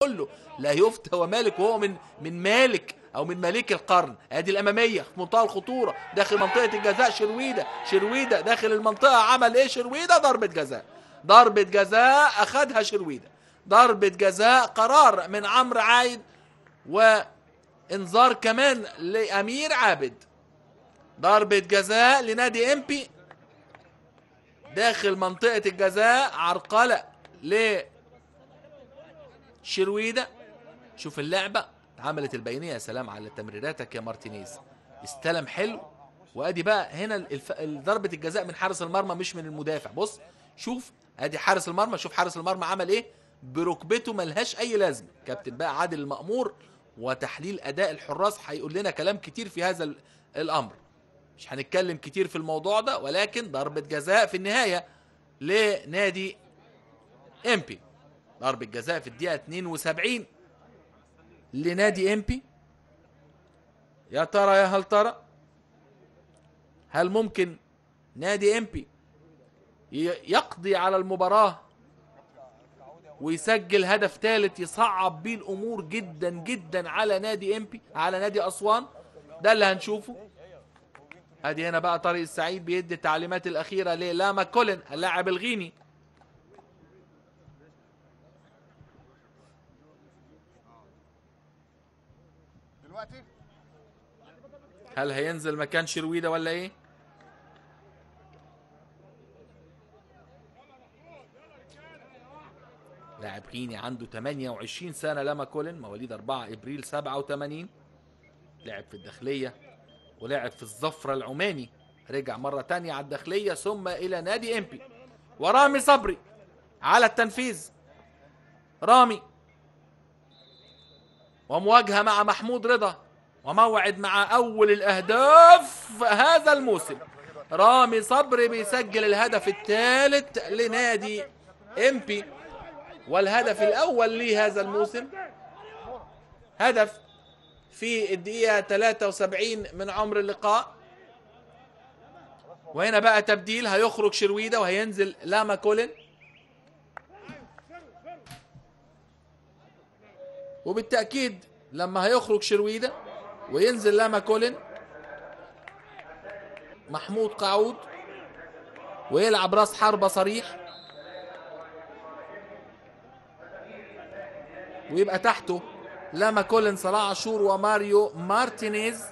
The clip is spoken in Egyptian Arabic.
كله لا يفتى ومالك وهو من من مالك او من مليك القرن ادي الاماميه في منتهى الخطوره داخل منطقه الجزاء شرويده شرويده داخل المنطقه عمل ايه شرويده ضربه جزاء ضربه جزاء اخذها شرويده ضربه جزاء قرار من عمرو عايد وانذار كمان لامير عابد ضربه جزاء لنادي امبي داخل منطقه الجزاء عرقله ل شرويده شوف اللعبه عملت البينيه يا سلام على تمريراتك يا مارتينيز استلم حلو وادي بقى هنا الف... ضربه الجزاء من حارس المرمى مش من المدافع بص شوف ادي حارس المرمى شوف حارس المرمى عمل ايه بركبته ملهاش اي لازمه كابتن بقى عادل المأمور وتحليل اداء الحراس هيقول لنا كلام كتير في هذا ال- الامر مش هنتكلم كتير في الموضوع ده ولكن ضربه جزاء في النهايه لنادي امبي ضربه جزاء في الدقيقه 72 لنادي امبي يا ترى يا هل ترى هل ممكن نادي امبي ي- يقضي على المباراة ويسجل هدف ثالث يصعب بيه الامور جدا جدا على نادي امبي على نادي اسوان ده اللي هنشوفه ادي هنا بقى طارق السعيد بيدي التعليمات الاخيره للاما كولين اللاعب الغيني دلوقتي هل هينزل مكان شرويده ولا ايه لاعب غيني عنده 28 سنة لما كولن مواليد 4 ابريل 87 لعب في الداخلية ولعب في الظفرة العماني رجع مرة تانية على الداخلية ثم إلى نادي إمبي ورامي صبري على التنفيذ رامي ومواجهة مع محمود رضا وموعد مع أول الأهداف هذا الموسم رامي صبري بيسجل الهدف الثالث لنادي إمبي والهدف الأول لهذا الموسم هدف في الدقيقة 73 من عمر اللقاء وهنا بقى تبديل هيخرج شرويدة وهينزل لاما كولين وبالتأكيد لما هيخرج شرويدة وينزل لاما كولين محمود قعود ويلعب راس حربة صريح ويبقى تحته لاما كولين صلاح عاشور وماريو مارتينيز